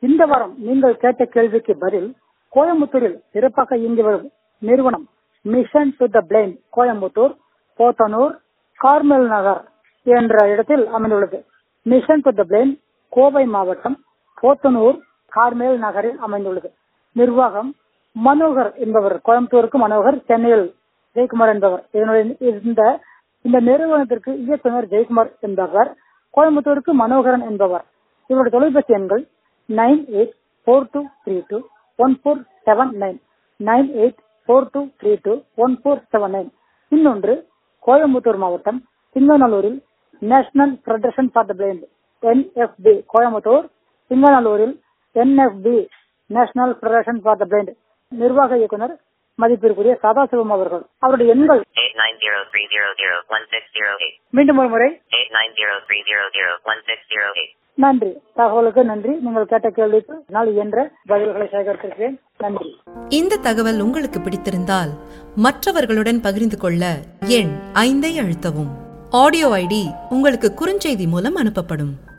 இந்த வாரம் நீங்கள் கேட்ட கேள்விக்கு பதில் கோயம்புத்தூரில் சிறப்பாக இயங்கி வரும் நிறுவனம் Mission to the Blind Coimbatore Podanur Carmel Nagar என்ற இடத்தில் அமைந்துள்ளது Mission to the Blind Kovai மாவட்டம் போத்தனூர் கார்மேல் நகரில் அமைந்துள்ளது நிர்வாகம் மனோகர் என்பவர் கோயம்புத்தூருக்கு மனோகர் சென்னையில் ஜெயக்குமார் என்பவர் இதனுடைய இந்த இந்த நிறுவனத்திற்கு இயக்குனர் ஜெயக்குமார் என்பவர் கோயம்புத்தூருக்கு மனோகரன் என்பவர் இவருடைய தொலைபேசி எண்கள் nine eight four two three two one four seven nine nine eight four two three two one four seven nine இன்னொன்று கோயம்புத்தூர் மாவட்டம் சிங்கநல்லூரில் National Federation for the Blind NFB Coimbatore சிங்கநல்லூரில் NFB National Federation for the Blind நிர்வாக இயக்குனர் மதிப்பிற்குரிய சதாசிவம் அவர்கள் அவருடைய எண்கள் 8903001608. மீண்டும் ஒரு முறை 8903001608. நன்றி தகவலுக்கு நன்றி நீங்கள் கேட்ட கேள்விக்கு நான் இயன்ற பதில்களை சேகரித்திருக்கிறேன் நன்றி இந்த தகவல் உங்களுக்கு பிடித்திருந்தால் மற்றவர்களுடன் பகிர்ந்து கொள்ள எண் ஐந்தை அழுத்தவும் ஆடியோ ஐடி உங்களுக்கு குறுஞ்செய்தி மூலம் அனுப்பப்படும்